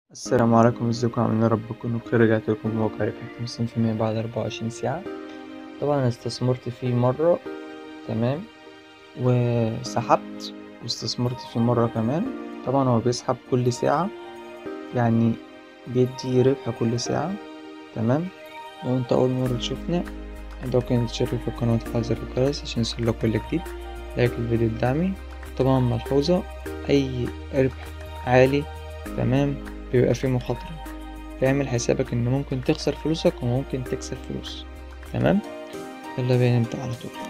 السلام عليكم ازيكم عاملين يا رب تكونوا بخير رجعت لكم موقع ربح خمسين في المية بعد أربعة وعشرين ساعة طبعا أنا استثمرت فيه مرة تمام وسحبت واستثمرت فيه مرة كمان طبعا هو بيسحب كل ساعة يعني بيدي ربح كل ساعة تمام لو انت أول مرة تشوفنا ممكن تشترك في القناة وتفعل زر الجرس عشان يوصلك كل جديد لايك الفيديو الدعمي طبعا ملحوظة أي ربح عالي تمام بيبقى فيه مخاطرة فاعمل حسابك ان ممكن تخسر فلوسك وممكن تكسب فلوس تمام يلا بينا نبدأ على طول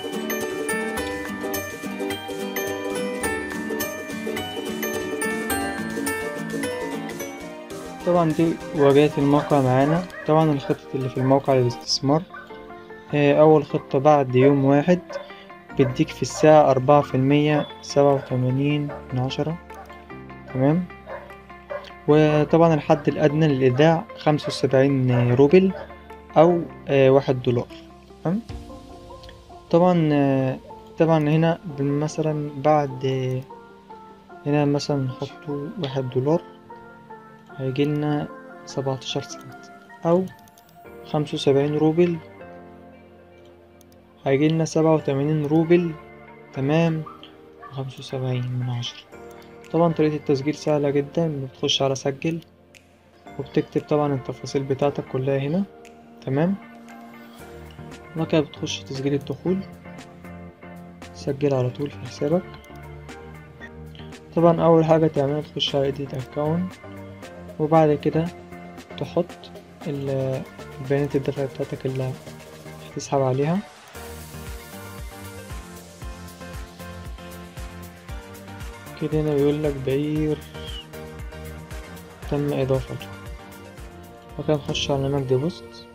طبعا دي واجهة الموقع معانا طبعا الخطط اللي في الموقع للاستثمار آه، أول خطة بعد يوم واحد بيديك في الساعة أربعة في المية سبعة وتمانين من عشرة تمام وطبعا الحد الأدنى للإيداع خمسة وسبعين روبل أو آه، واحد دولار تمام طبعا آه، طبعا هنا مثلا بعد آه، هنا مثلا نحطه واحد دولار هيجيلنا سبعتاشر سنت أو خمسة وسبعين روبل هيجيلنا سبعة وتمانين روبل تمام وخمسة وسبعين من عشرة طبعا طريقة التسجيل سهلة جدا بتخش على سجل وبتكتب طبعا التفاصيل بتاعتك كلها هنا تمام وبعد كده بتخش تسجيل الدخول تسجل على طول في حسابك طبعا أول حاجة تعملها تخش على edit account وبعد كده تحط ال- البيانات الدفع بتاعتك اللي هتسحب عليها كده هنا بيقول لك بعير تم إضافته وكده نخش على مجد بوست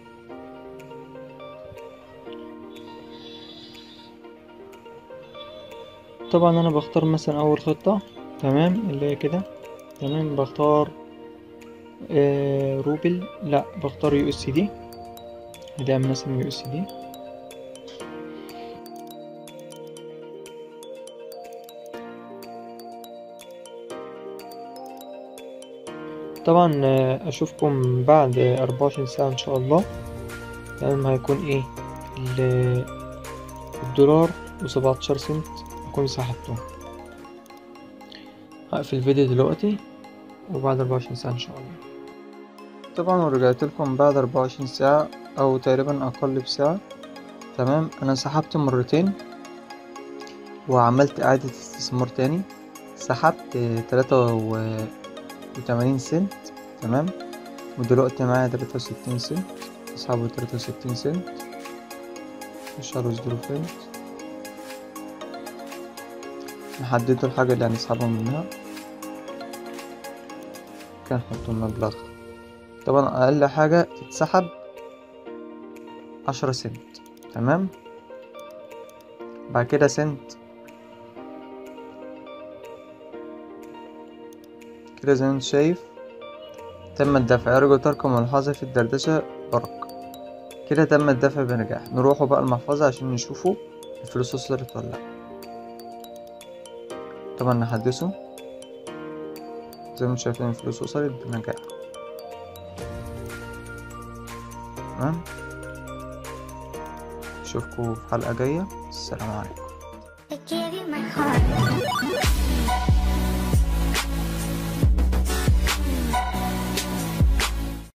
طبعا أنا بختار مثلا أول خطة تمام اللي هي كده تمام بختار آه روبل لا بختار يو اس دي هدعم مثلا يو اس دي طبعا آه، اشوفكم بعد أربعة وعشرين ساعة ان شاء الله تمام هيكون ايه ال- الدولار وسبعتاشر سنت اكون سحبتهم هقفل الفيديو دلوقتي وبعد أربعة وعشرين ساعة ان شاء الله طبعا ورجعت لكم بعد أربعة وعشرين ساعة او تقريبا اقل بساعة تمام انا سحبت مرتين وعملت اعادة استثمار تاني سحبت تلاتة و وتمانين سنت تمام ودلوقتي معايا تلاتة وستين سنت اسحبه تلاتة وستين سنت مش على زيرو فين نحددوا الحاجة اللي هنسحبها منها كان نحط المبلغ طبعا أقل حاجة تتسحب عشرة سنت تمام بعد كده سنت كده زي ما انت شايف تم الدفع ارجو ترك ملحوظة في الدردشة برق كده تم الدفع بنجاح نروحوا بقى المحفظة عشان نشوفوا الفلوس وصلت ولا لا طبعا نحدثه زي ما انتم شايفين الفلوس وصلت بنجاح تمام اشوفكم في حلقة جاية السلام عليكم I gave you my heart.